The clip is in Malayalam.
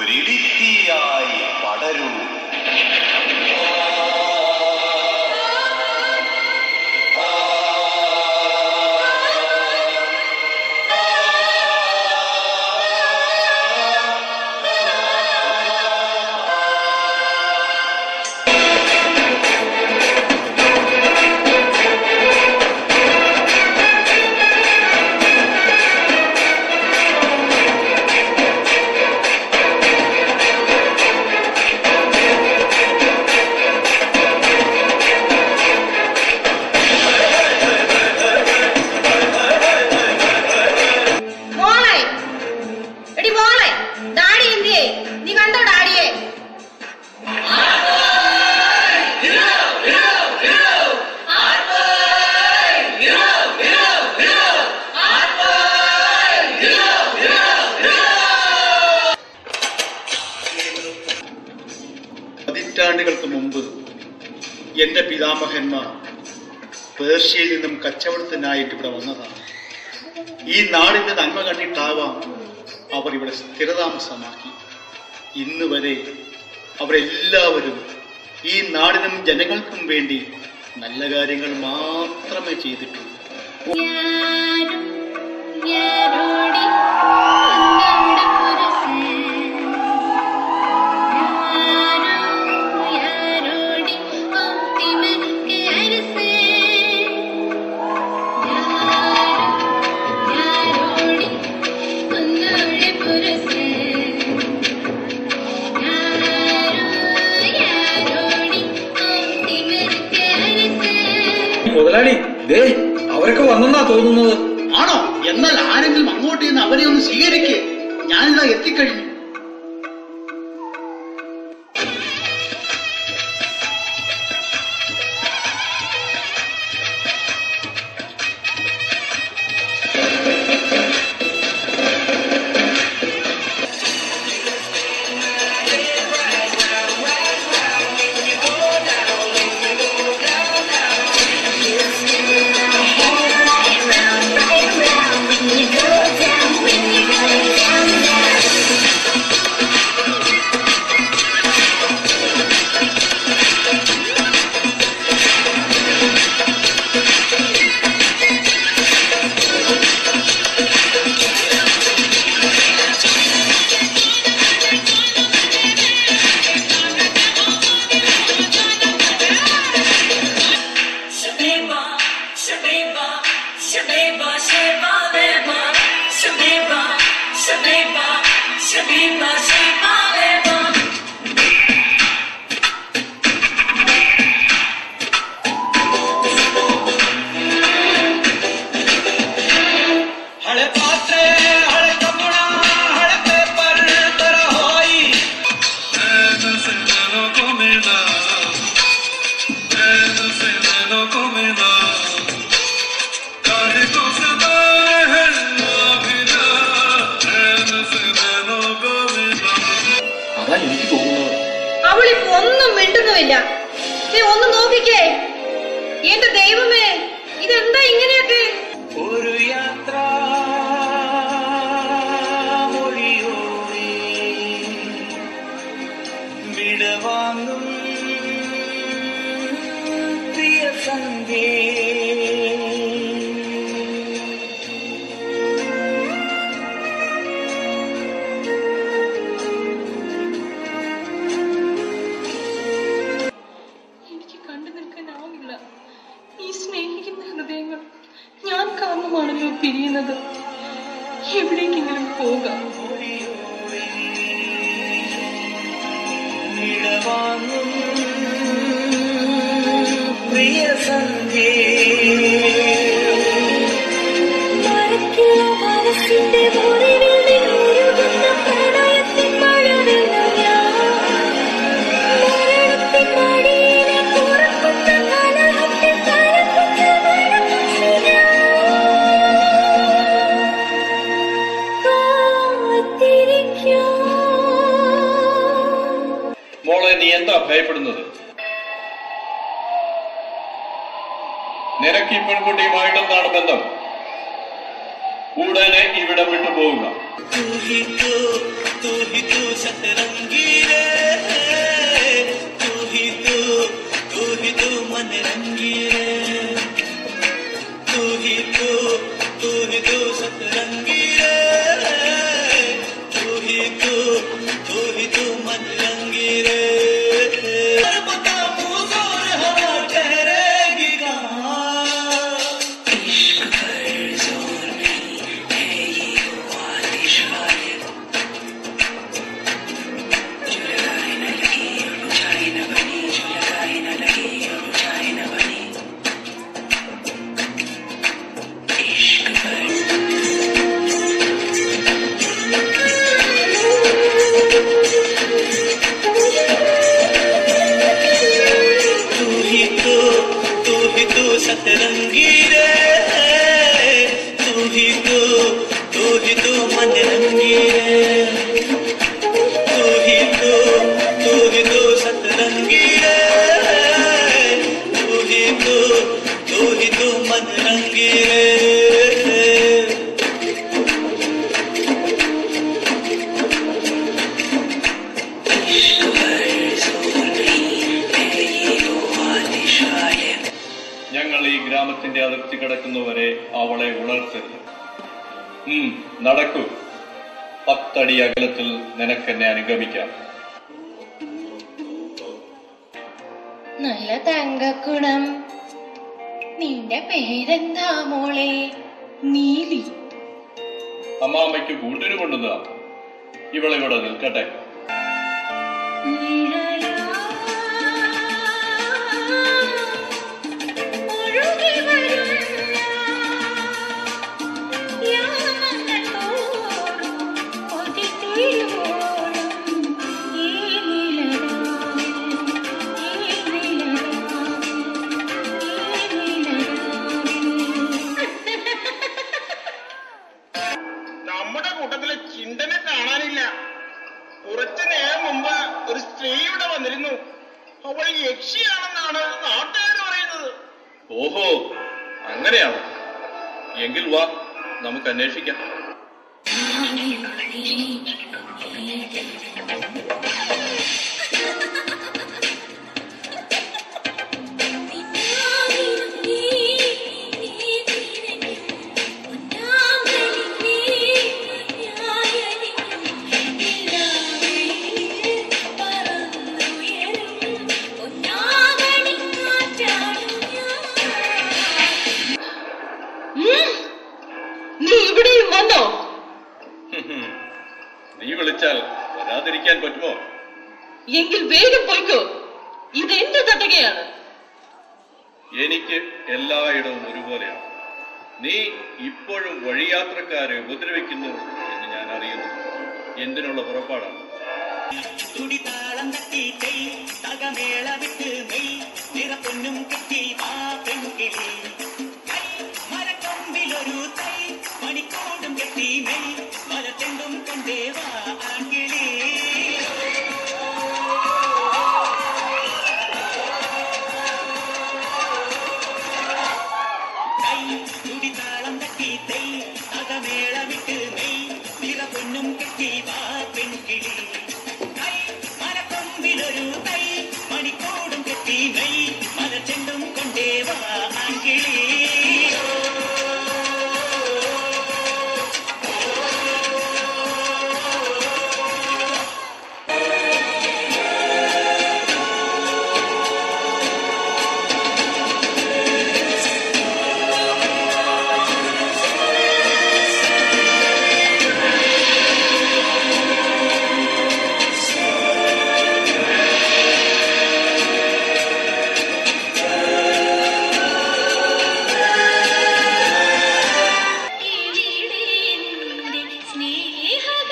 ഒരിളിത്തിയായി പടരൂ മോളെ എടി മോളെ ഡാഡി എന്തിയേ നീ കണ്ടോ ഡാഡിയെ പതിറ്റാണ്ടുകൾക്ക് മുമ്പ് എന്റെ പിതാമഹന്മാർ പേർഷ്യയിൽ നിന്നും കച്ചവടത്തിനായിട്ട് ഇവിടെ വന്നതാണ് ഈ നാടിന്റെ നന്മ കണ്ടിട്ടാവാം അവർ ഇവിടെ സ്ഥിരതാമസമാക്കി ഇന്ന് വരെ അവരെല്ലാവരും ഈ നാടിനും ജനങ്ങൾക്കും വേണ്ടി നല്ല കാര്യങ്ങൾ മാത്രമേ ചെയ്തിട്ടുള്ളൂ മുതലാളി ദേ അവരൊക്കെ വന്നെന്നാ തോന്നുന്നത് ആണോ എന്നാൽ ആരെങ്കിലും അങ്ങോട്ട് നിന്ന് അവരെ ഒന്ന് സ്വീകരിക്കേ ഞാനിതാ എത്തിക്കഴിഞ്ഞു Shabiba, Shabiba, Shabiba, Shabiba, Leba. Shabiba, Shabiba, Shabiba, Shabiba, Leba. ಹಳೆ ಪಾತ್ರೆ ಹಳೆ ಕಬ್ಬಣ ಹಳೆ ಪೇಪರ್ ತರ ಹೋಯಿ അതാ എനിക്ക് തോന്നുന്നത് അവളിപ്പോ ഒന്നും മിണ്ടുന്നുമില്ല ദേ, ഒന്ന് നോക്കിക്കേ എന്റെ ദൈവമേ ഇതെന്താ ഇങ്ങനെയൊക്കെ ഒരു യാത്ര മൊഴിയോടെ വിടവാങ്ങും പ്രിയ സന്ധ്യേ എനിക്ക് കണ്ടു നിൽക്കാനാവില്ല ഈ സ്നേഹിക്കുന്ന ഹൃദയങ്ങൾ ഞാൻ കാരണമാണല്ലോ പിരിയുന്നത് എവിടേക്കെങ്കിലും പോകാം വിടവാങ്ങും പ്രിയ സന്ധ്യേ മറക്കില്ല മനസ്സിന്റെ മുറിവിൽ നിന്നൊഴുകുന്ന പ്രണയത്തിൻ മഴവില്ല ഞാൻ. മരണത്തിൻ മടിയിലെ തുറക്കുന്ന കലഹത്തിൽ കലക്കുന്ന മണമുഷി ഞാൻ. കാത്തിരിക്കാം മോളെ നീ എന്താ ഭയപ്പെടുന്നത് നിനക്ക് ഈ പെൺകുട്ടിയുമായിട്ടെന്താണ് ബന്ധം ഉടനെ ഇവിടെ വിട്ടു പോവുക तू ही तो तू ही तो सतरंगी रे तू ही तू तू ही तू मन रंगी रे तू ही तू तू ही तू सतरंगी रे तू ही तू तू ही तू मन रंगी रे बता मुझ और हवा ठहरेगी कहाँ तू ही तू तू ही तू सतरंगी रे तू ही तू तू ही तू मन रंगी रे तू ही तू तू ही तू सतरंगी रे तू ही तू तू ही तू मन रंगी रे ഞങ്ങൾ ഈ ഗ്രാമത്തിന്റെ അതിർത്തി കിടക്കുന്നവരെ അവളെ ഉണർത്തരുത് ഉം, നടക്കൂ പത്തടി അകലത്തിൽ നിനക്കെന്നെ അനുഗമിക്കാം നല്ല തങ്കക്കുണം നിന്റെ പേരെന്താ മോളെ നീലി അമ്മാമ്മയ്ക്ക് കൂട്ടിന് കൊണ്ടുവന്നതാ ഇവളിവിടെ നിൽക്കട്ടെ നമ്മുടെ കൂട്ടത്തിലെ ചിന്തനെ കാണാനില്ല കുറച്ചു നേരം മുമ്പ് ഒരു സ്ത്രീ ഇവിടെ വന്നിരുന്നു അവൾ യക്ഷിയാണെന്നാണ് നാട്ടുകാർ പറയുന്നത് ഓഹോ അങ്ങനെയാണോ എങ്കിൽ വാ നമുക്ക് അന്വേഷിക്കാം നീ ഇവിടെയും വന്നോ ഹും. നീ വിളിച്ചാൽ വരാതിരിക്കാൻ പറ്റുമോ എങ്കിൽ വേഗം പോയിക്കോ ഇതെന്റെ തട്ടകയാണ് എനിക്ക് എല്ലായിടവും ഒരുപോലെയാണ് നീ ഇപ്പോഴും വഴിയാത്രക്കാരെ ഉപദ്രവിക്കുന്നു എന്ന് ഞാൻ അറിയുന്നു എന്തിനുള്ള പുറപ്പാടാണ് തുടിതാളം തട്ടി തെയ് തകമേള വിട്ട് മെയ് നിറപ്പൊന്നും കെട്ടി വാ പെൺകിളി കൈ മരക്കൊമ്പിലൊരു തൈ മണിക്കോടും കെട്ടി മെയ് മലത്തെണ്ടും കൊണ്ടേ വാ ആൺകിളി കൈ തുടിതാളം തട്ടി തെയ് തകമേള വിട്ട് മെയ് നിറപ്പൊന്നും കെട്ടി വാ പെൺകിളി കൈ മരക്കൊമ്പിലൊരു തൈ മണിക്കോടും കെട്ടി മെയ് മലച്ചെണ്ടും കൊണ്ടേ വാ ആൺകിളി സ്നേഹ